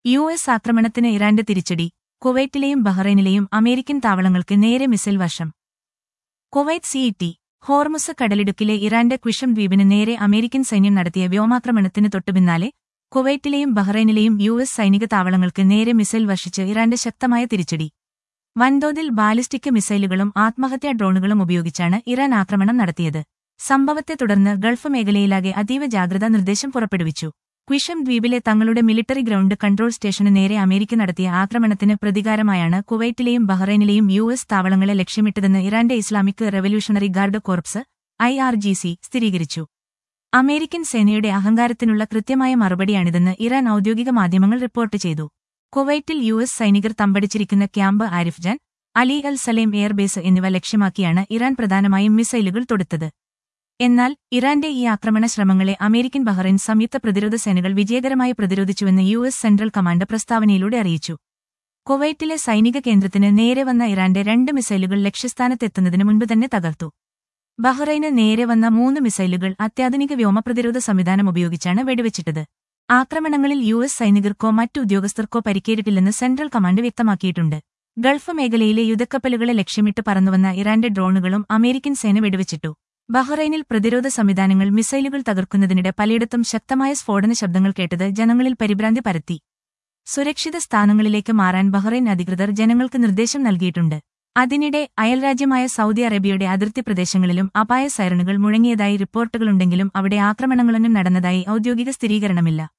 U S ആക്രമണത്തിന് ഇറാന്റെ തിരിച്ചടി കുവൈറ്റിലെയും ബഹ്റൈനിലെയും അമേരിക്കൻ താവളങ്ങൾക്ക് നേരെ മിസൈൽ വർഷം കുവൈറ്റ് സിഇടി ഹോർമുസ് കടലിടുക്കിലെ ഇറാന്റെ ക്വിഷം ദ്വീപിന് നേരെ അമേരിക്കൻ സൈന്യം നടത്തിയ വ്യോമാക്രമണത്തിന് തൊട്ടുപിന്നാലെ കുവൈറ്റിലെയും ബഹ്റൈനിലെയും യു എസ് സൈനിക താവളങ്ങൾക്ക് നേരെ മിസൈൽ വർഷിച്ച് ഇറാന്റെ ശക്തമായ തിരിച്ചടി വൻതോതിൽ ബാലിസ്റ്റിക് മിസൈലുകളും ആത്മഹത്യാ ഡ്രോണുകളും ഉപയോഗിച്ചാണ് ഇറാൻ ആക്രമണം നടത്തിയത് സംഭവത്തെ തുടർന്ന് ഗൾഫ് മേഖലയിലാകെ അതീവ ജാഗ്രതാ നിർദ്ദേശം പുറപ്പെടുവിച്ചു ക്വിഷം ദ്വീപിലെ തങ്ങളുടെ മിലിറ്ററി ഗ്രൗണ്ട് കൺട്രോൾ സ്റ്റേഷന് നേരെ അമേരിക്ക നടത്തിയ ആക്രമണത്തിന് പ്രതികാരമായാണ് കുവൈറ്റിലെയും ബഹ്റൈനിലെയും യു എസ് താവളങ്ങളെ ലക്ഷ്യമിട്ടതെന്ന് ഇറാന്റെ Islamic revolutionary guard corps I R G C സ്ഥിരീകരിച്ചു അമേരിക്കൻ സേനയുടെ അഹങ്കാരത്തിനുള്ള കൃത്യമായ മറുപടിയാണിതെന്ന് ഇറാൻ ഔദ്യോഗിക മാധ്യമങ്ങൾ റിപ്പോർട്ട് ചെയ്തു കുവൈറ്റിൽ യു എസ് സൈനികർ തമ്പടിച്ചിരിക്കുന്ന camp Arifjan Ali Al Salem airbase എന്നിവ ലക്ഷ്യമാക്കിയാണ് ഇറാൻ പ്രധാനമായും മിസൈലുകൾ തൊടുത്തത് എന്നാൽ ഇറാന്റെ ഈ ആക്രമണ ശ്രമങ്ങളെ അമേരിക്കൻ ബഹ്റൈൻ സംയുക്ത പ്രതിരോധ സേനകൾ വിജയകരമായി പ്രതിരോധിച്ചുവെന്ന് യു എസ് സെൻട്രൽ കമാൻഡ് പ്രസ്താവനയിലൂടെ അറിയിച്ചു കുവൈറ്റിലെ സൈനിക കേന്ദ്രത്തിന് നേരെ വന്ന ഇറാന്റെ രണ്ട് മിസൈലുകൾ ലക്ഷ്യസ്ഥാനത്തെത്തുന്നതിന് മുൻപ് തന്നെ തകർത്തു ബഹ്റൈന് നേരെ വന്ന മൂന്ന് മിസൈലുകൾ അത്യാധുനിക വ്യോമപ്രതിരോധ സംവിധാനം ഉപയോഗിച്ചാണ് വെടിവെച്ചിട്ടത് ആക്രമണങ്ങളിൽ യു എസ് സൈനികർക്കോ മറ്റു ഉദ്യോഗസ്ഥർക്കോ പരിക്കേറ്റിട്ടില്ലെന്ന് സെൻട്രൽ കമാൻഡ് വ്യക്തമാക്കിയിട്ടുണ്ട് ഗൾഫ് മേഖലയിലെ യുദ്ധക്കപ്പലുകളെ ലക്ഷ്യമിട്ട് പറന്നുവന്ന ഇറാന്റെ ഡ്രോണുകളും അമേരിക്കൻ സേന വെടിവെച്ചിട്ടു ബഹ്റൈനിൽ പ്രതിരോധ സംവിധാനങ്ങൾ മിസൈലുകൾ തകർക്കുന്നതിനിടെ പലയിടത്തും ശക്തമായ സ്ഫോടന ശബ്ദങ്ങൾ കേട്ടത് ജനങ്ങളിൽ പരിഭ്രാന്തി പരത്തി സുരക്ഷിത സ്ഥാനങ്ങളിലേക്ക് മാറാൻ ബഹ്റൈൻ അധികൃതർ ജനങ്ങൾക്ക് നിർദ്ദേശം നൽകിയിട്ടുണ്ട് അതിനിടെ അയൽരാജ്യമായ സൗദി അറേബ്യയുടെ അതിർത്തി പ്രദേശങ്ങളിലും അപായ സൈറണുകൾ മുഴങ്ങിയതായി റിപ്പോർട്ടുകളുണ്ടെങ്കിലും അവിടെ ആക്രമണങ്ങളൊന്നും നടന്നതായി ഔദ്യോഗിക സ്ഥിരീകരണമില്ല